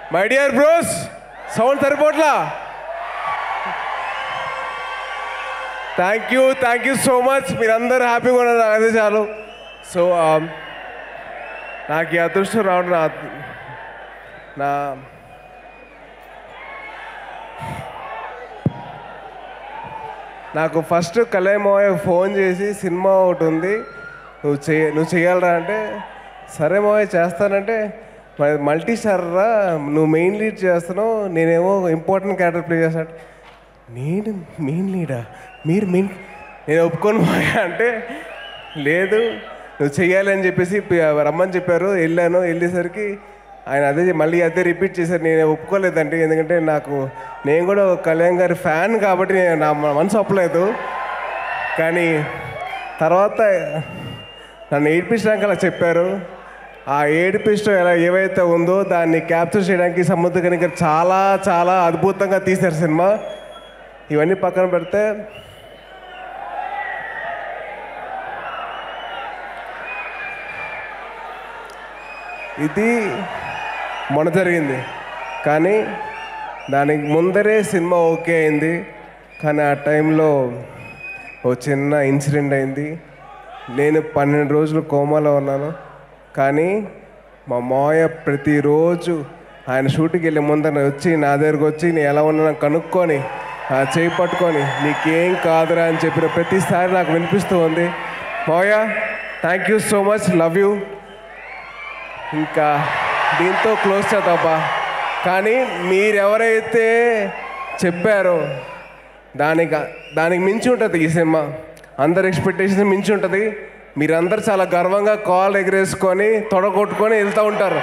my dear bros sound సరిపోట్లా thank you thank you so much మీరందరూ హ్యాపీగా ఉన్నారు నాకు అదే చాలు సో నాకు ఈ అదృష్టం రావడం నా నా నాకు ఫస్ట్ కళ్యాణ్ ఫోన్ చేసి సినిమా ఒకటి ఉంది నువ్వు చేయ నువ్వు చేయాలరా అంటే సరే మోయ్ చేస్తానంటే మరి మల్టీ స్టార్ రా నువ్వు మెయిన్ లీడ్ చేస్తున్నావు నేనేమో ఇంపార్టెంట్ క్యారెక్టర్ ప్లే చేస్తాను నేను మెయిన్ లీడా మీరు మెయిన్ నేను ఒప్పుకోను మోయ్ అంటే లేదు నువ్వు చెయ్యాలి అని చెప్పేసి పి- రమ్మని చెప్పారు వెళ్ళాను వెళ్ళేసరికి ఆయన అదే మళ్ళీ అదే రిపీట్ చేశారు నేను ఒప్పుకోలేదండి ఎందుకంటే నాకు నేను కూడా ఒక కళ్యాణ్ గారి ఫ్యాన్ కాబట్టి నేను నా మనసు ఒప్పలేదు కానీ తర్వాత నన్ను ఏడిపించడానికి అలా చెప్పారు ఆ ఏడిపించడం ఎలా ఏవైతే ఉందో దాన్ని క్యాప్చర్ చేయడానికి సముద్ర కనుక చాలా చాలా అద్భుతంగా తీశారు సినిమా ఇవన్నీ పక్కన పెడితే ఇది మొన్న జరిగింది కానీ దానికి ముందరే సినిమా ఓకే అయింది కానీ ఆ టైంలో ఓ చిన్న ఇన్సిడెంట్ అయింది నేను పన్నెండు రోజులు కోమాలో ఉన్నాను కానీ మా మాయ ప్రతిరోజు ఆయన షూట్కి వెళ్ళే ముందర వచ్చి నా దగ్గరకు వచ్చి నేను ఎలా ఉన్నానో కనుక్కొని ఆ చేయి పట్టుకొని నీకేం కాదురా అని చెప్పిన ప్రతిసారి నాకు వినిపిస్తూ ఉంది మాయ thank you so much love you ఇంకా దీంతో క్లోజ్ చేద్దాపా కానీ మీరెవరైతే చెప్పారో దానికి దానికి మించి ఉంటుంది ఈ సినిమా అందరి ఎక్స్పెక్టేషన్ మించి ఉంటుంది మీరందరూ చాలా గర్వంగా కాల్ ఎగరేసుకొని తొడగొట్టుకొని వెళ్తూ ఉంటారు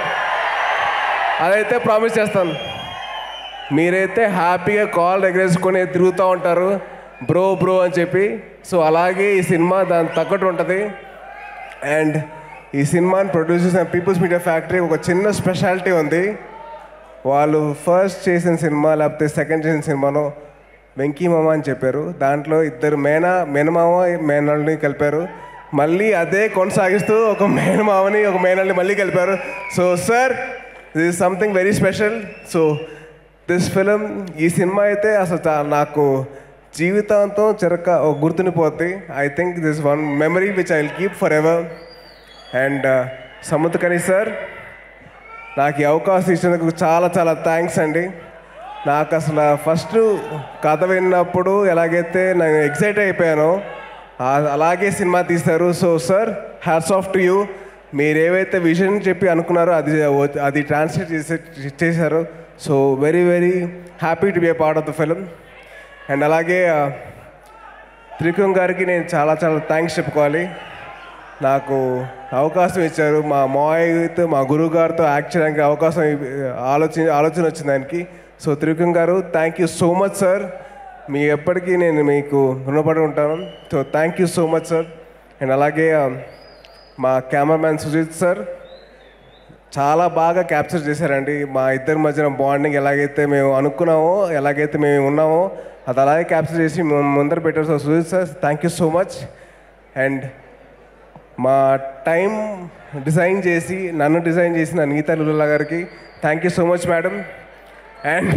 అదైతే ప్రామిస్ చేస్తాను మీరైతే హ్యాపీగా కాల్ ఎగరేసుకొని తిరుగుతూ ఉంటారు బ్రో బ్రో అని చెప్పి సో అలాగే ఈ సినిమా దాని తగ్గట్టు ఉంటుంది అండ్ ఈ సినిమాని ప్రొడ్యూస్ చేసిన పీపుల్స్ మీడియా ఫ్యాక్టరీ ఒక చిన్న స్పెషాలిటీ ఉంది వాళ్ళు ఫస్ట్ చేసిన సినిమా లేకపోతే సెకండ్ చేసిన సినిమాలో వెంకీ మామ అని చెప్పారు దాంట్లో ఇద్దరు మేనా మేనమామ మేనల్ని కలిపారు మళ్ళీ అదే కొనసాగిస్తూ ఒక మేనమామని ఒక మేనల్ని మళ్ళీ కలిపారు so sir this is something very special so this film ఈ సినిమా అయితే అసలు చా- నాకు జీవితాంతం చిరక ఒక గుర్తుండిపోద్ది I think this one memory which I will keep forever and Samuthirakani sir నాకు ఈ అవకాశం ఇచ్చినందుకు చాలా చాలా థ్యాంక్స్ అండి నాకు అసలు ఫస్ట్ కథ విన్నప్పుడు ఎలాగైతే నేను ఎక్సైట్ అయిపోయానో ఆ- అలాగే సినిమా తీశారు so sir hats off to you మీరు ఏవైతే విజన్ చెప్పి అనుకున్నారో అది అది ట్రాన్స్లేట్ చేసే చేశారు so very very happy to be a part of the film and అలాగే ఆ, త్రికం గారికి నేను చాలా చాలా థ్యాంక్స్ చెప్పుకోవాలి నాకు అవకాశం ఇచ్చారు మా మాయతో మా గురువు గారితో యాక్ట్ చేయడానికి అవకాశం ఇ- ఆలోచన ఆలోచన వచ్చింది ఆయనకి సో త్రికం గారు thank you so much sir మీ ఎప్పటికీ నేను మీకు రుణపడి ఉంటాను so thank you so much sir and అలాగే ఆ, మా కెమెరామ్యాన్ సుజిత్ సార్ చాలా బాగా క్యాప్చర్ చేశారండి మా ఇద్దరి మధ్యన బాండింగ్ ఎలాగైతే మేము అనుకున్నామో ఎలాగైతే మేము ఉన్నామో అది అలాగే క్యాప్చర్ చేసి ము- ముందర పెట్టారు so Sujith sir thank you so much and మా టైం డిజైన్ చేసి నన్ను డిజైన్ చేసిన నీతా లుల్లా గారికి thank you so much madam and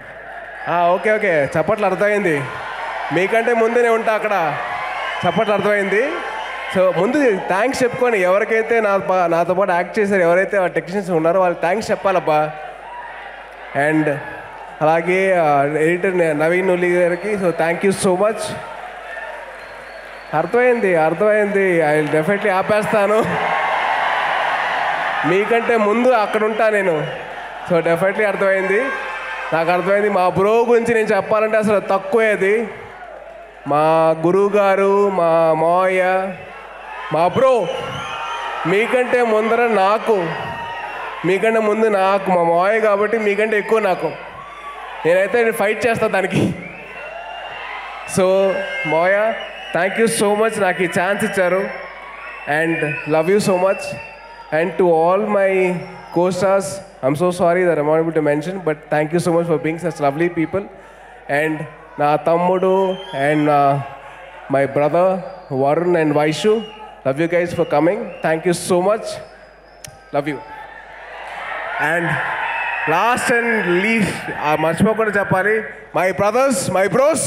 okay okay చప్పట్లు అర్థమైంది మీకంటే ముందే ఉంటా అక్కడ చప్పట్లు అర్థమైంది సో ముందు థ్యాంక్స్ చెప్పుకొని ఎవరికైతే నా పా- నాతో పాటు యాక్ట్ చేశారు ఎవరైతే ఆ టెక్నీషియన్స్ ఉన్నారో వాళ్ళు థ్యాంక్స్ చెప్పాలబ్బా అండ్ అలాగే ఎడిటర్ నవీన్ నులి గారికి so thank you so much అర్థమైంది అర్థమైంది ఐ డెఫినెట్లీ ఆపేస్తాను మీకంటే ముందు అక్కడ ఉంటా నేను సో డెఫినెట్లీ అర్థమైంది నాకు అర్థమైంది మా బ్రో గురించి నేను చెప్పాలంటే అసలు తక్కువే అది మా గురువు గారు మా మావయ్య మా బ్రో మీకంటే ముందర నాకు మీకంటే ముందు నాకు మా మావయ్య కాబట్టి మీకంటే ఎక్కువ నాకు నేనైతే ఫైట్ చేస్తా దానికి సో మోయ థ్యాంక్ యూ సో మచ్ నాకు ఈ ఛాన్స్ ఇచ్చారు and love you so much and to all my co stars I'm so sorry there um to mention but thank you so much for being such lovely people and నా తమ్ముడు and my brother Varun and Vaishu love you guys for coming thank you so much love you and last and least మర్చిపోకుండా చెప్పాలి my brothers my bros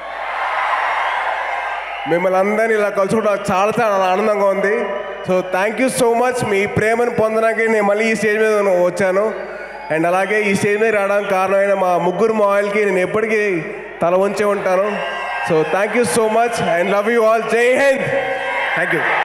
మిమ్మల్ని అందరినీ ఇలా కలుసుకోవడం నాకు చాలా చాలా ఆనందంగా ఉంది so thank you so much మీ ప్రేమను పొందడానికి నేను మళ్ళీ ఈ స్టేజ్ మీద వచ్చాను అండ్ అలాగే ఈ స్టేజ్ మీద రావడానికి కారణమైన మా ముగ్గురు మాయిల్కి నేను ఎప్పటికీ తల ఉంచే ఉంటాను so thank you so much and love you all Jai Hind thank you